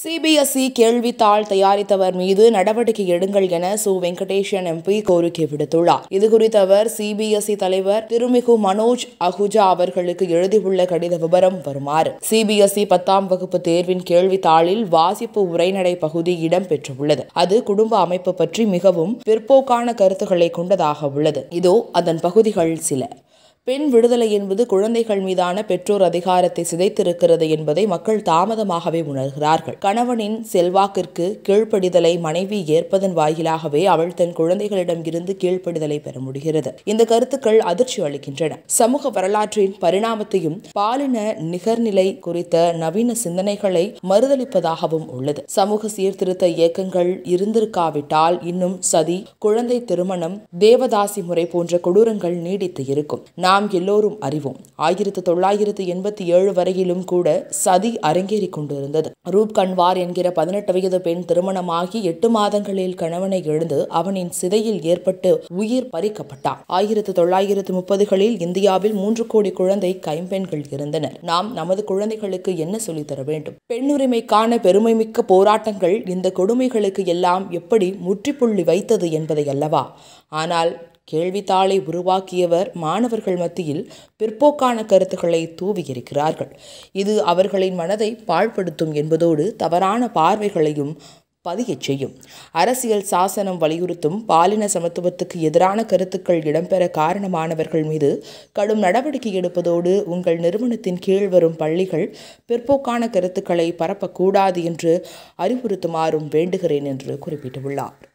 CBSE கேள்வித்தாள் தயாரித்தவர் மீது நடவடிக்கை எடுங்கள் என சு வெங்கடேஷன் எம்பி கோரிக்கை விடுத்துள்ளார் இதுகுறித்து அவர் சிபிஎஸ்இ தலைவர் திருமிகு மனோஜ் அகுஜா அவர்களுக்கு எழுதியுள்ள கடித விவரம் வருமாறு சிபிஎஸ்இ பத்தாம் வகுப்பு தேர்வின் கேள்வித்தாளில் வாசிப்பு உரைநடை பகுதி இடம்பெற்றுள்ளது அது குடும்ப அமைப்பு பற்றி மிகவும் பிற்போக்கான கருத்துக்களை கொண்டதாக உள்ளது இதோ அதன் பகுதிகள் சில பெண் விடுதலை என்பது குழந்தைகள் மீதான பெற்றோர் அதிகாரத்தை சிதைத்திருக்கிறது என்பதை மக்கள் தாமதமாகவே உணர்கிறார்கள் கணவனின் செல்வாக்கிற்கு கீழ்ப்படிதலை மனைவி ஏற்பதன் வாயிலாகவே அவள் தன் குழந்தைகளிடம் இருந்து கீழ்ப்படிதலை பெற முடிகிறது இந்த கருத்துக்கள் அதிர்ச்சி அளிக்கின்றன சமூக வரலாற்றின் பரிணாமத்தையும் பாலின நிகர்நிலை குறித்த நவீன சிந்தனைகளை மறுதளிப்பதாகவும் உள்ளது சமூக சீர்திருத்த இயக்கங்கள் இருந்திருக்காவிட்டால் இன்னும் சதி குழந்தை திருமணம் தேவதாசி முறை போன்ற கொடூரங்கள் நீடித்து இருக்கும் நாம் எல்லோரும் அறிவோம் ஆயிரத்து தொள்ளாயிரத்து எண்பத்தி ஏழு வரையிலும் கூட சதி அரங்கேறிக் கொண்டிருந்தது ரூப் கன்வார் என்கிற பதினெட்டு வயது பெண் திருமணமாகி எட்டு மாதங்களில் கணவனை எழுந்து அவனின் சிதையில் ஏற்பட்டு உயிர் பறிக்கப்பட்டார் ஆயிரத்து தொள்ளாயிரத்து முப்பதுகளில் இந்தியாவில் மூன்று கோடி குழந்தை கைம்பெண்கள் இருந்தனர் நாம் நமது குழந்தைகளுக்கு என்ன சொல்லித்தர வேண்டும் பெண்ணுரிமைக்கான பெருமைமிக்க போராட்டங்கள் இந்த கொடுமைகளுக்கு எல்லாம் எப்படி முற்றுப்புள்ளி வைத்தது என்பதை அல்லவா ஆனால் கேள்வித்தாளை உருவாக்கியவர் மாணவர்கள் மத்தியில் பிற்போக்கான கருத்துக்களை தூவியிருக்கிறார்கள் இது அவர்களின் மனதை பாழ்படுத்தும் என்பதோடு தவறான பார்வைகளையும் பதியச் செய்யும் அரசியல் சாசனம் வலியுறுத்தும் பாலின சமத்துவத்துக்கு எதிரான கருத்துக்கள் இடம்பெற காரணமானவர்கள் மீது கடும் நடவடிக்கை எடுப்பதோடு உங்கள் நிறுவனத்தின் கீழ் வரும் பள்ளிகள் பிற்போக்கான கருத்துக்களை பரப்பக்கூடாது என்று அறிவுறுத்துமாறும் வேண்டுகிறேன் என்று குறிப்பிட்டுள்ளார்